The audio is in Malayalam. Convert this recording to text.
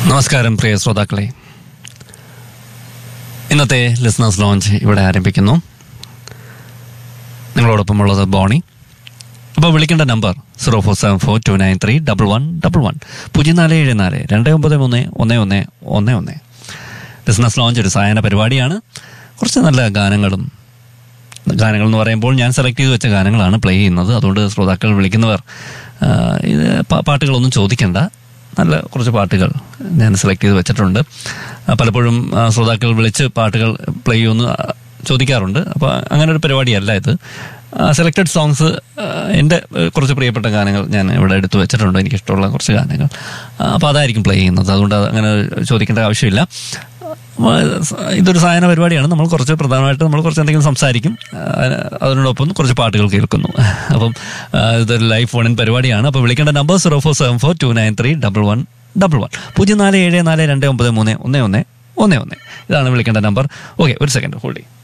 നമസ്കാരം പ്രിയ ശ്രോതാക്കളെ ഇന്നത്തെ ലിസ്ണേഴ്സ് ലോഞ്ച് ഇവിടെ ആരംഭിക്കുന്നു നിങ്ങളോടൊപ്പമുള്ളത് ബോണി അപ്പോൾ വിളിക്കേണ്ട number zero four seven four two nine three double one double one പൂജ്യം നാല് ഏഴ് നാല് രണ്ട് ഒമ്പത് മൂന്ന് ഒന്ന് ഒന്ന് ഒന്ന് ഒന്ന് ബിസിനസ് ലോഞ്ച് ഒരു സായന പരിപാടിയാണ് കുറച്ച് നല്ല ഗാനങ്ങളും ഗാനങ്ങൾ എന്ന് പറയുമ്പോൾ ഞാൻ സെലക്ട് ചെയ്ത് വെച്ച ഗാനങ്ങളാണ് പ്ലേ ചെയ്യുന്നത് അതുകൊണ്ട് ശ്രോതാക്കൾ വിളിക്കുന്നവർ ആ, ഇത് പാ- പാട്ടുകളൊന്നും ചോദിക്കണ്ട നല്ല കുറച്ച് പാട്ടുകൾ ഞാൻ സെലക്ട് ചെയ്ത് വെച്ചിട്ടുണ്ട് ആ, പലപ്പോഴും ആ, ശ്രോതാക്കൾ വിളിച്ച് പാട്ടുകൾ പ്ലേ ചെയ്യുമെന്ന് ആ, ചോദിക്കാറുണ്ട് അപ്പോൾ അങ്ങനെ ഒരു പരിപാടിയല്ല ഇത് സെലക്റ്റഡ് സോങ്സ് എൻ്റെ ഏഹ്, കുറച്ച് പ്രിയപ്പെട്ട ഗാനങ്ങൾ ഞാൻ ഇവിടെ എടുത്തു വെച്ചിട്ടുണ്ട് എനിക്കിഷ്ടമുള്ള കുറച്ച് ഗാനങ്ങൾ അപ്പോൾ അതായിരിക്കും പ്ലേ ചെയ്യുന്നത് അതുകൊണ്ട് അത് അങ്ങനെ ചോദിക്കേണ്ട ആവശ്യമില്ല അപ്പോൾ ഇതൊരു സായന പരിപാടിയാണ് നമ്മൾ കുറച്ച് പ്രധാനമായിട്ട് നമ്മൾ കുറച്ച് എന്തെങ്കിലും സംസാരിക്കും ആ, അതിനോടൊപ്പം കുറച്ച് പാട്ടുകൾ കേൾക്കുന്നു അപ്പം ആ, ഇതൊരു ലൈഫ് ഫോണിൻ പരിപാടിയാണ് അപ്പോൾ വിളിക്കേണ്ട number zero four seven four two nine three double one double one പൂജ്യം നാല് ഏഴ് നാല് രണ്ട് ഒമ്പത് മൂന്ന് ഒന്ന് ഒന്ന് ഒന്ന് ഒന്ന് ഇതാണ് വിളിക്കേണ്ട നമ്പർ ഓക്കെ ഒരു സെക്കൻഡ് ഹോൾഡ് ചെയ്യും